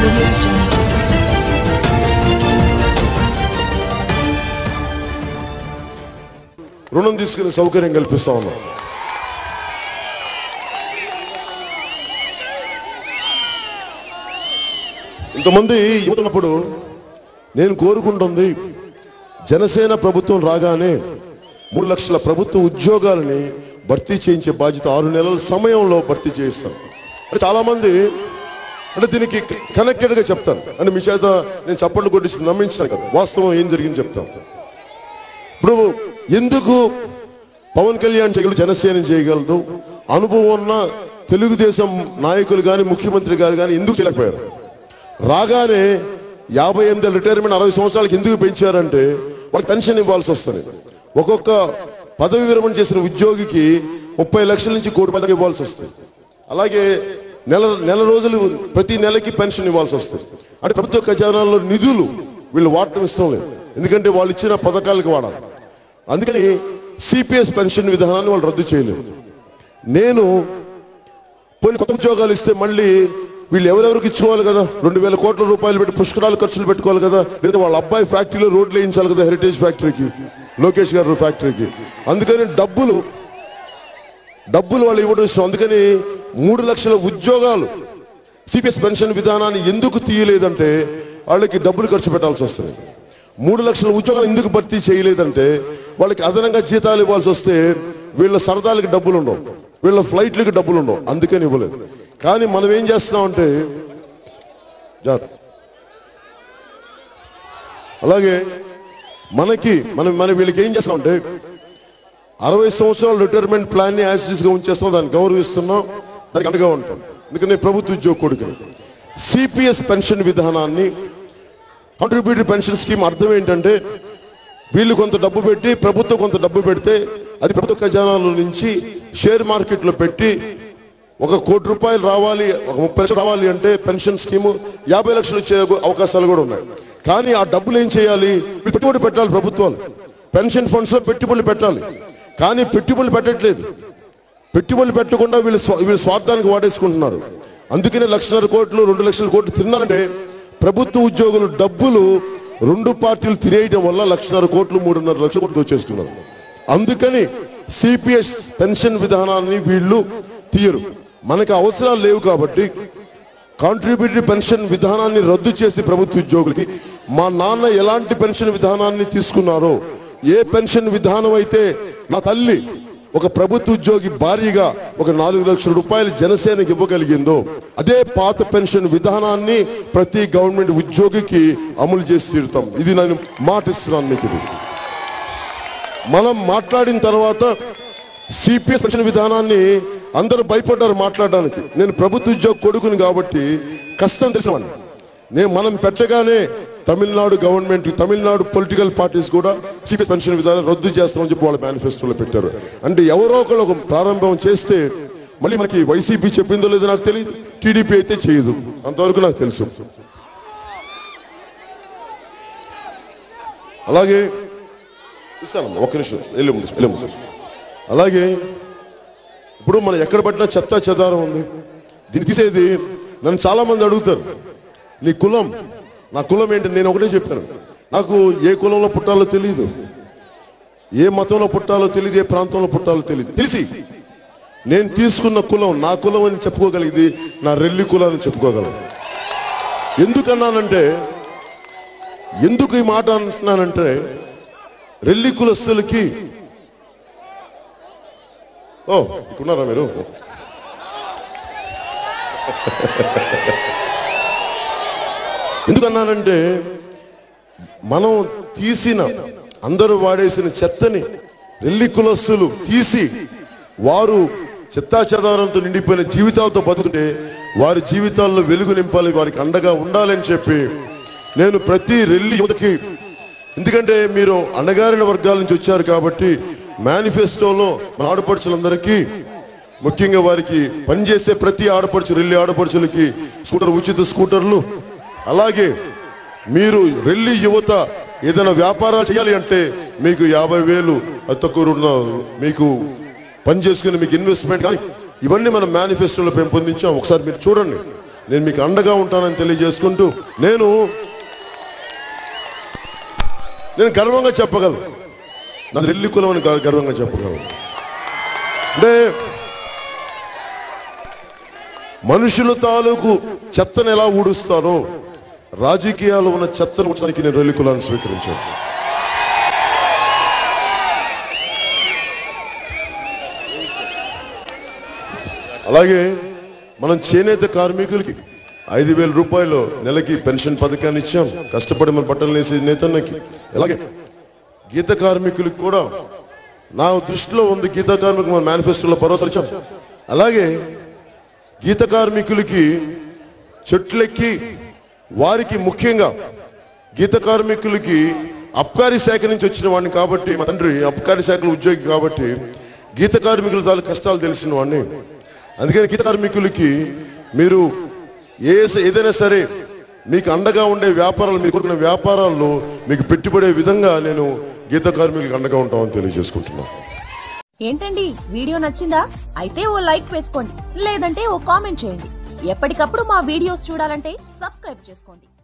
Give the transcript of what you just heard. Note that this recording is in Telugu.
audio jungle. రుణం తీసుకునే సౌకర్యం కల్పిస్తా ఉన్నాం ఇంతమంది యువతున్నప్పుడు నేను కోరుకుంటుంది జనసేన ప్రభుత్వం రాగానే మూడు లక్షల ప్రభుత్వ ఉద్యోగాలని భర్తీ చేయించే బాధ్యత ఆరు నెలల సమయంలో భర్తీ చేయిస్తాను అంటే చాలామంది అంటే దీనికి కనెక్టెడ్గా చెప్తాను అంటే మీ చేత నేను చప్పట్లు కొట్టించి నమ్మించాను కదా వాస్తవం ఏం జరిగింది చెప్తాను ఇప్పుడు ఎందుకు పవన్ కళ్యాణ్ చేయగలదు జనసేన చేయగలదు అనుభవం ఉన్న తెలుగుదేశం నాయకులు కానీ ముఖ్యమంత్రి గారు కానీ ఎందుకు చేయలేకపోయారు రాగానే యాభై ఎనిమిది రిటైర్మెంట్ అరవై సంవత్సరాలకి ఎందుకు పెంచారంటే వాళ్ళకి పెన్షన్ ఇవ్వాల్సి వస్తుంది ఒక్కొక్క పదవి విరమణ చేసిన ఉద్యోగికి ముప్పై లక్షల నుంచి కోటి రూపాయలకి ఇవ్వాల్సి వస్తుంది అలాగే నెల నెల రోజులు ప్రతి నెలకి పెన్షన్ ఇవ్వాల్సి వస్తుంది అంటే ప్రభుత్వ ఖజానాలో నిధులు వీళ్ళు వాడటం ఇష్టం లేదు ఎందుకంటే వాళ్ళు ఇచ్చిన పథకాలకు వాడాలి అందుకని సిపిఎస్ పెన్షన్ విధానాన్ని వాళ్ళు రద్దు చేయలేదు నేను పోయిన కొత్త ఉద్యోగాలు ఇస్తే మళ్ళీ వీళ్ళు ఎవరెవరికి ఇచ్చుకోవాలి కదా రెండు వేల కోట్ల రూపాయలు పెట్టి పుష్కరాలు ఖర్చులు పెట్టుకోవాలి కదా లేదా వాళ్ళ అబ్బాయి ఫ్యాక్టరీలో రోడ్లు వేయించాలి కదా హెరిటేజ్ ఫ్యాక్టరీకి లోకేష్ గారు ఫ్యాక్టరీకి అందుకని డబ్బులు డబ్బులు వాళ్ళు ఇవ్వడం ఇష్టం అందుకని మూడు లక్షల ఉద్యోగాలు సిపిఎస్ పెన్షన్ విధానాన్ని ఎందుకు తీయలేదంటే వాళ్ళకి డబ్బులు ఖర్చు పెట్టాల్సి వస్తుంది మూడు లక్షల ఉద్యోగాలు ఎందుకు భర్తీ చేయలేదంటే వాళ్ళకి అదనంగా జీతాలు ఇవ్వాల్సి వస్తే వీళ్ళ సరదాలకి డబ్బులు ఉండవు వీళ్ళ ఫ్లైట్లకి డబ్బులు ఉండవు అందుకని ఇవ్వలేదు కానీ మనం ఏం చేస్తున్నామంటే జాగ్రత్త. అలాగే మనకి మనం మన వీళ్ళకి ఏం చేస్తామంటే అరవై సంవత్సరాల రిటైర్మెంట్ ప్లాన్ని యాసిడ్స్గా ఉంచేస్తాం దాన్ని గౌరవిస్తున్నాం దానికి అండగా ఉంటాం ఎందుకంటే ప్రభుత్వ ఉద్యోగ కొడుకుని సిపిఎస్ పెన్షన్ విధానాన్ని కాంట్రిబ్యూటరీ పెన్షన్ స్కీమ్ అర్థం ఏంటంటే వీళ్ళు కొంత డబ్బు పెట్టి ప్రభుత్వం కొంత డబ్బు పెడితే అది ప్రభుత్వ ఖజానాల నుంచి షేర్ మార్కెట్లో పెట్టి ఒక కోటి రూపాయలు రావాలి ఒక ముప్పై లక్షలు రావాలి అంటే పెన్షన్ స్కీము యాభై లక్షలు వచ్చే అవకాశాలు కూడా ఉన్నాయి కానీ ఆ డబ్బులు ఏం చేయాలి పెట్టుబడి పెట్టాలి ప్రభుత్వాలు పెన్షన్ ఫండ్స్లో పెట్టుబడులు పెట్టాలి కానీ పెట్టుబడులు పెట్టట్లేదు పెట్టుబడులు పెట్టకుండా వీళ్ళు స్వ- వీళ్ళు స్వార్థానికి వాడేసుకుంటున్నారు అందుకనే లక్షన్నర కోట్లు రెండు లక్షల కోట్లు తిన్నారంటే ప్రభుత్వ ఉద్యోగులు డబ్బులు రెండు పార్టీలు తినేయడం వల్ల లక్షన్నర కోట్లు మూడున్నర లక్షల కోట్లు దోచేసుకున్నారు అందుకని సిపిఎస్ పెన్షన్ విధానాన్ని వీళ్ళు తీయరు మనకు అవసరాలు లేవు కాబట్టి కాంట్రిబ్యూటరీ పెన్షన్ విధానాన్ని రద్దు చేసి ప్రభుత్వ ఉద్యోగులకి మా నాన్న ఎలాంటి పెన్షన్ విధానాన్ని తీసుకున్నారో ఏ పెన్షన్ విధానం అయితే నా తల్లి ఒక ప్రభుత్వ ఉద్యోగి భారీగా ఒక నాలుగు లక్షల రూపాయలు జనసేనకి ఇవ్వగలిగిందో అదే పాత పెన్షన్ విధానాన్ని ప్రతి గవర్నమెంట్ ఉద్యోగికి అమలు చేసి తీరుతాం ఇది నేను మాటిస్తున్నాను మీకు ఇది మనం మాట్లాడిన తర్వాత సిపిఎస్ పెన్షన్ విధానాన్ని అందరూ భయపడ్డారు మాట్లాడడానికి నేను ప్రభుత్వ ఉద్యోగ కొడుకుని కాబట్టి కష్టం తెలిసినవాడిని నేను మనం పెట్టగానే Tamil Nadu government Tamil Nadu political parties కూడా సిపిఎస్ పెన్షన్ విధానం రద్దు చేస్తామని చెప్పి వాళ్ళ మేనిఫెస్టోలో పెట్టారు అంటే ఎవరో ఒకళ్ళు ఒక ప్రారంభం చేస్తే మళ్ళీ మనకి వైసీపీ చెప్పిందో లేదో నాకు తెలియదు టీడీపీ అయితే చేయదు అంతవరకు నాకు తెలుసు అలాగే ఇస్తానమ్మా ఒక్క నిమిషం వెళ్ళి ముందు వెళ్ళి ముందు అలాగే ఇప్పుడు మనం ఎక్కడ పట్టినా చెత్త చెదారం ఉంది దీన్ని తీసేది నన్ను చాలా మంది అడుగుతారు నీ కులం నా కులం ఏంటి నేను ఒకటే చెప్పాను నాకు ఏ కులంలో పుట్టాలో తెలియదు ఏ మతంలో పుట్టాలో తెలియదు ఏ ప్రాంతంలో పుట్టాలో తెలియదు తెలిసి నేను తీసుకున్న కులం నా కులం అని చెప్పుకోగలిగింది నా రెల్లి కులం అని చెప్పుకోగలను ఎందుకన్నానంటే ఎందుకు ఈ మాట అంటున్నానంటే రెల్లి కులస్తులకి ఓ ఇక్కడున్నారా మీరు ఎందుకన్నానంటే మనం తీసిన అందరూ వాడేసిన చెత్తని రెల్లి కులస్తులు తీసి వారు చెత్తా చెదారంతో నిండిపోయిన జీవితాలతో బతుకుతే వారి జీవితాల్లో వెలుగు నింపాలి వారికి అండగా ఉండాలని చెప్పి నేను ప్రతి రెల్లి యువతకి ఎందుకంటే మీరు అణగారిన వర్గాల నుంచి వచ్చారు కాబట్టి మేనిఫెస్టోలో మన ఆడపడుచులందరికీ ముఖ్యంగా వారికి పనిచేసే ప్రతి ఆడపడుచు రెల్లి ఆడపడుచులకి స్కూటర్ ఉచిత స్కూటర్లు అలాగే మీరు రెల్లి యువత ఏదైనా వ్యాపారాలు చేయాలి అంటే మీకు యాభై వేలు అతి తక్కువ రుణ మీకు పని చేసుకుని మీకు ఇన్వెస్ట్మెంట్ కానీ ఇవన్నీ మనం మేనిఫెస్టోలో పెంపొందించాం ఒకసారి మీరు చూడండి నేను మీకు అండగా ఉంటానని తెలియజేసుకుంటూ నేను నేను గర్వంగా చెప్పగలను నాది రెల్లి కులం అని గ- గర్వంగా చెప్పగలను అంటే మనుషుల తాలూకు చెత్తను ఎలా ఊడుస్తారో రాజకీయాలు ఉన్న చెత్తను ఊడ్చడానికి నేను రెల్లి కులాన్ని స్వీకరించాను అలాగే మనం చేనేత కార్మికులకి ఐదు వేల రూపాయలు నెలకి పెన్షన్ పథకాన్ని ఇచ్చాం కష్టపడి మన బట్టలు వేసే నేతన్నకి అలాగే గీత కార్మికులకు కూడా నా దృష్టిలో ఉంది గీత కార్మికులు మన మేనిఫెస్టోలో భరోసా ఇచ్చాం అలాగే గీత కార్మికులకి చెట్లెక్కి వారికి ముఖ్యంగా గీత కార్మికులకి అబ్కారీ శాఖ నుంచి వచ్చిన వాడిని కాబట్టి మా తండ్రి అబ్కారీ శాఖలో ఉద్యోగి కాబట్టి గీత కార్మికుల తాలూకు కష్టాలు తెలిసిన వాడిని అందుకని గీత కార్మికులకి మీరు ఏ ఏదైనా సరే మీకు అండగా ఉండే వ్యాపారాలు మీకు కోరుకునే వ్యాపారాల్లో మీకు పెట్టుబడే విధంగా నేను గీత కార్మికులకు అండగా ఉంటామని తెలియజేసుకుంటున్నాను ఏంటండి వీడియో నచ్చిందా అయితే ఓ లైక్ వేసుకోండి లేదంటే ఓ కామెంట్ చేయండి ఎప్పటికప్పుడు మా వీడియోస్ చూడాలంటే సబ్స్క్రైబ్ చేసుకోండి